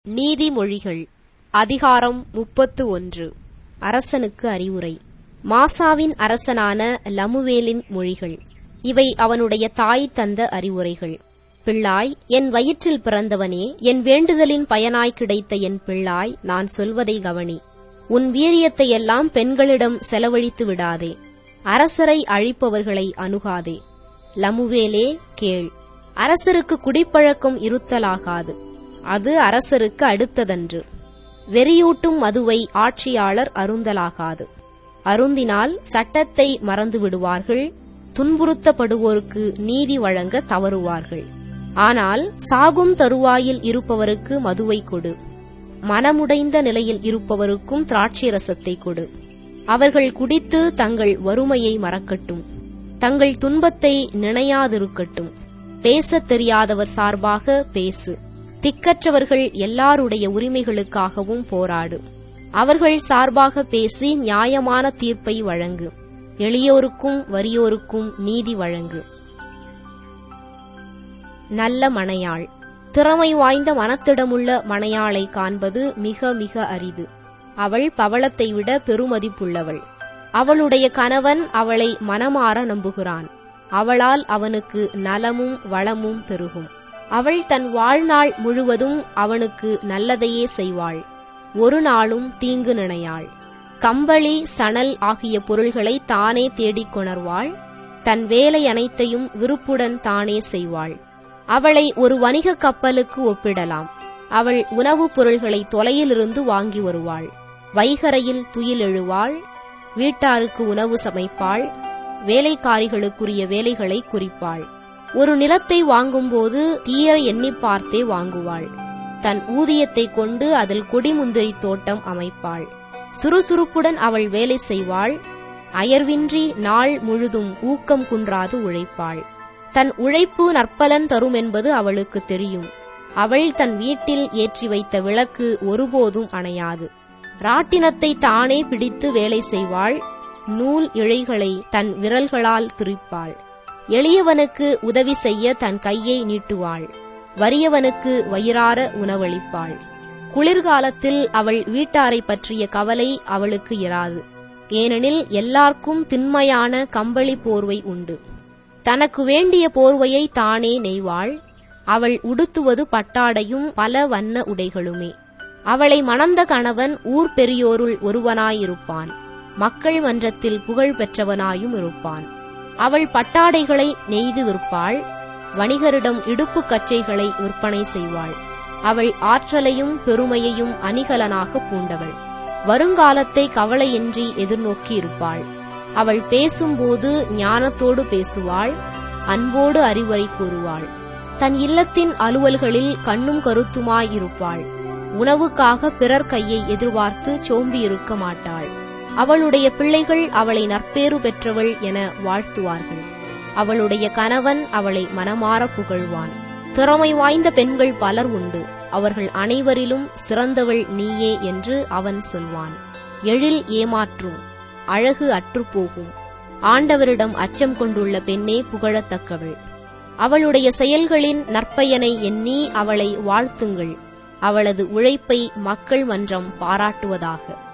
நீதிமொழிகள் அதிகாரம் முப்பத்து ஒன்று அரசனுக்கு அறிவுரை மாசாவின் அரசனான லமுவேலின் மொழிகள் இவை அவனுடைய தாய் தந்த அறிவுரைகள் பிள்ளாய் என் வயிற்றில் பிறந்தவனே என் வேண்டுதலின் பயனாய் கிடைத்த என் பிள்ளாய் நான் சொல்வதை கவனி உன் வீரியத்தை எல்லாம் பெண்களிடம் செலவழித்து விடாதே அரசரை அழிப்பவர்களை அணுகாதே லமுவேலே கேள் அரசருக்கு குடிப்பழக்கம் இருத்தலாகாது அது அரசருக்கு அடுத்ததன்று வெறியூட்டும் மதுவை ஆட்சியாளர் அருந்தலாகாது அருந்தினால் சட்டத்தை மறந்து விடுவார்கள் துன்புறுத்தப்படுவோருக்கு நீதி வழங்க தவறுவார்கள் ஆனால் சாகும் தருவாயில் இருப்பவருக்கு மதுவை கொடு மனமுடைந்த நிலையில் இருப்பவருக்கும் திராட்சை ரசத்தை கொடு அவர்கள் குடித்து தங்கள் வறுமையை மறக்கட்டும் தங்கள் துன்பத்தை நினையாதிருக்கட்டும் பேசத் தெரியாதவர் சார்பாக பேசு திக்கற்றவர்கள் எல்லாருடைய உரிமைகளுக்காகவும் போராடு அவர்கள் சார்பாக பேசி நியாயமான தீர்ப்பை வழங்கு எளியோருக்கும் வறியோருக்கும் நீதி வழங்கு நல்ல மனையாள் திறமை வாய்ந்த மனத்திடமுள்ள மனையாளை காண்பது மிக மிக அரிது அவள் பவளத்தை விட பெருமதிப்புள்ளவள் அவளுடைய கணவன் அவளை மனமாற நம்புகிறான் அவளால் அவனுக்கு நலமும் வளமும் பெருகும் அவள் தன் வாழ்நாள் முழுவதும் அவனுக்கு நல்லதையே செய்வாள் ஒரு நாளும் தீங்கு நினையாள் கம்பளி சணல் ஆகிய பொருள்களை தானே தேடிக் கொணர்வாள் தன் வேலை அனைத்தையும் விருப்புடன் தானே செய்வாள் அவளை ஒரு வணிக கப்பலுக்கு ஒப்பிடலாம் அவள் உணவுப் பொருள்களை தொலையிலிருந்து வாங்கி வருவாள் வைகரையில் துயில் எழுவாள் வீட்டாருக்கு உணவு சமைப்பாள் வேலைக்காரிகளுக்குரிய வேலைகளை குறிப்பாள் ஒரு நிலத்தை வாங்கும்போது தீர எண்ணி பார்த்தே வாங்குவாள் தன் ஊதியத்தை கொண்டு அதில் கொடிமுந்திரி தோட்டம் அமைப்பாள் சுறுசுறுப்புடன் அவள் வேலை செய்வாள் அயர்வின்றி நாள் முழுதும் ஊக்கம் குன்றாது உழைப்பாள் தன் உழைப்பு நற்பலன் தரும் என்பது அவளுக்கு தெரியும் அவள் தன் வீட்டில் ஏற்றி வைத்த விளக்கு ஒருபோதும் அணையாது ராட்டினத்தை தானே பிடித்து வேலை செய்வாள் நூல் இழைகளை தன் விரல்களால் துரிப்பாள் எளியவனுக்கு உதவி செய்ய தன் கையை நீட்டுவாள் வறியவனுக்கு வயிறார உணவளிப்பாள் குளிர்காலத்தில் அவள் வீட்டாரை பற்றிய கவலை அவளுக்கு இராது ஏனெனில் எல்லார்க்கும் திண்மையான கம்பளி போர்வை உண்டு தனக்கு வேண்டிய போர்வையை தானே நெய்வாள் அவள் உடுத்துவது பட்டாடையும் பல வண்ண உடைகளுமே அவளை மணந்த கணவன் ஊர் பெரியோருள் ஒருவனாயிருப்பான் மக்கள் மன்றத்தில் புகழ் பெற்றவனாயும் இருப்பான் அவள் பட்டாடைகளை நெய்து விற்பாள் வணிகரிடம் இடுப்பு கச்சைகளை விற்பனை செய்வாள் அவள் ஆற்றலையும் பெருமையையும் அணிகலனாக பூண்டவள் வருங்காலத்தை கவலையின்றி எதிர்நோக்கி இருப்பாள் அவள் பேசும்போது ஞானத்தோடு பேசுவாள் அன்போடு அறிவுரை கூறுவாள் தன் இல்லத்தின் அலுவல்களில் கண்ணும் கருத்துமாய் இருப்பாள் உணவுக்காக பிறர் கையை எதிர்பார்த்து சோம்பி இருக்க மாட்டாள் அவளுடைய பிள்ளைகள் அவளை நற்பேறு பெற்றவள் என வாழ்த்துவார்கள் அவளுடைய கணவன் அவளை மனமாற புகழ்வான் திறமை வாய்ந்த பெண்கள் பலர் உண்டு அவர்கள் அனைவரிலும் சிறந்தவள் நீயே என்று அவன் சொல்வான் எழில் ஏமாற்றும் அழகு அற்றுப்போகும் ஆண்டவரிடம் அச்சம் கொண்டுள்ள பெண்ணே புகழத்தக்கவள் அவளுடைய செயல்களின் நற்பயனை எண்ணி அவளை வாழ்த்துங்கள் அவளது உழைப்பை மக்கள் மன்றம் பாராட்டுவதாக